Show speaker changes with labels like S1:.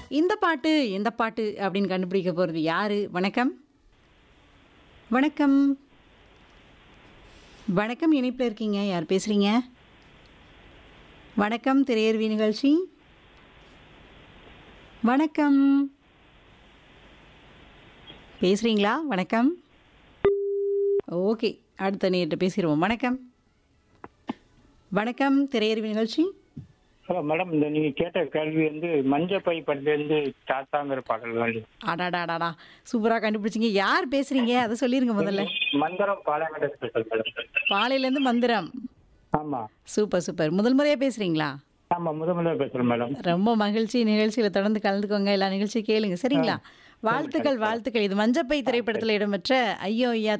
S1: இந்த பாட்டு எந்த பாட்டு அப்படின்னு கண்டுபிடிக்க போகிறது யாரு வணக்கம் வணக்கம் வணக்கம் இணைப்பில் இருக்கீங்க யார் பேசுகிறீங்க வணக்கம் திரையர்வி நிகழ்ச்சி வணக்கம் பேசுகிறீங்களா வணக்கம் ஓகே அடுத்த நேர்கிட்ட பேசிடுவோம் வணக்கம் வணக்கம் திரையர்வி நிகழ்ச்சி
S2: ஹலோ மேடம் இந்த நீங்க கேட்ட கேள்வி வந்து மஞ்சள் பை படத்துலேருந்து தாத்தாங்கிற பாடல் வேண்டி
S1: அடாடாடாடா சூப்பராக கண்டுபிடிச்சிங்க யார் பேசுகிறீங்க அதை சொல்லிருங்க முதல்ல
S2: மந்திரம் பாலகட ஸ்பெஷல் மேடம்
S1: பாலையிலேருந்து மந்திரம்
S2: ஆமா
S1: சூப்பர் சூப்பர் முதல் முறையாக பேசுகிறீங்களா
S2: ஆமா முத முதல்ல பேசுறேன் மேடம்
S1: ரொம்ப மகிழ்ச்சி நிகழ்ச்சியில் தொடர்ந்து கலந்துக்கோங்க எல்லா நிகழ்ச்சியும் கேளுங்க சரிங்களா வாழ்த்துக்கள் வாழ்த்துக்கள் இது மஞ்சப்பை திரைப்படத்தில் இடம்பெற்ற ஐயோ ஐயா